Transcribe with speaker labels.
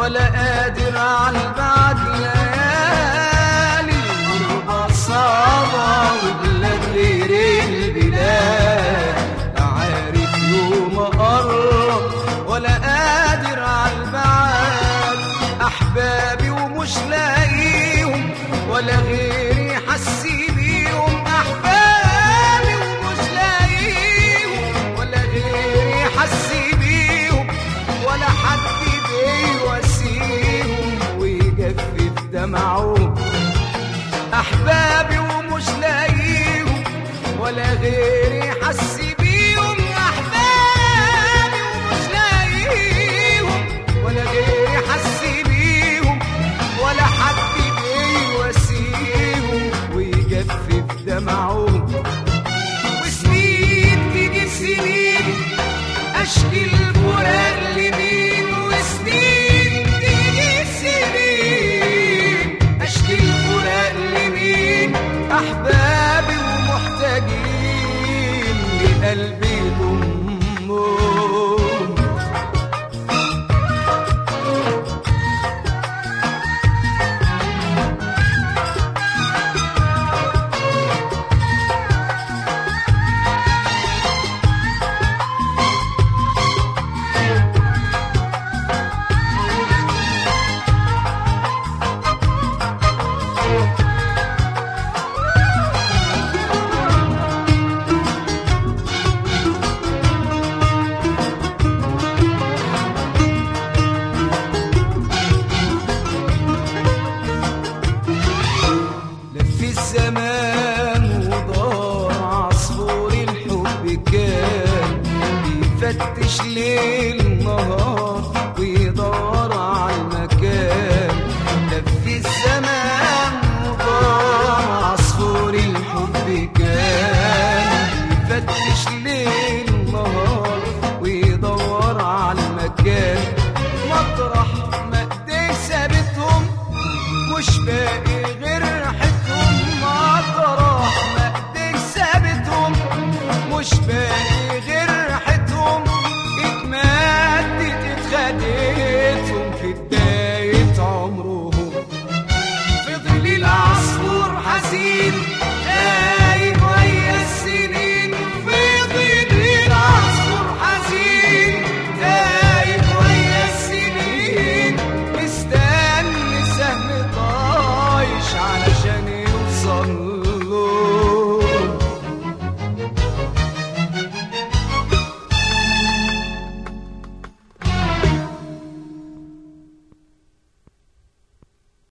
Speaker 1: ولا قادر على البعد ليالي الغربة صعبة وبلاد غير البلاد لا عارف يوم أقرب ولا قادر على البعد أحبابي ومش لاقيهم ولا غيري حسي بيهم أحبابي ومش لاقيهم ولا غيري حسي بيهم ولا حد بيواسيهم ويجفف دمعهم احبابي ومش لاقيهم ولا غيري حسي بيهم احبابي ومش لاقيهم ولا غيري حسي بيهم ولا حد بيواسيهم ويجفف دمعهم وسنين تيجي سنين اشكي الفراق لمين وسنين تيجي سنين اشكي الفراق لمين احبابي ومحتاجين لقلبي ضمهم لف الزمان ودار عصفور الحب كان بيفتش ليل نهار ويدور على المكان لف الزمان ودار عصفور الحب كان بيفتش ليل نهار ويدور على المكان مطرح ما ايديه سابتهم مش باقي غير ريحتهم مطرح ما ايديك سابتهم مش باقي غير ريحتهم اتمدت اتخدتهم في الدار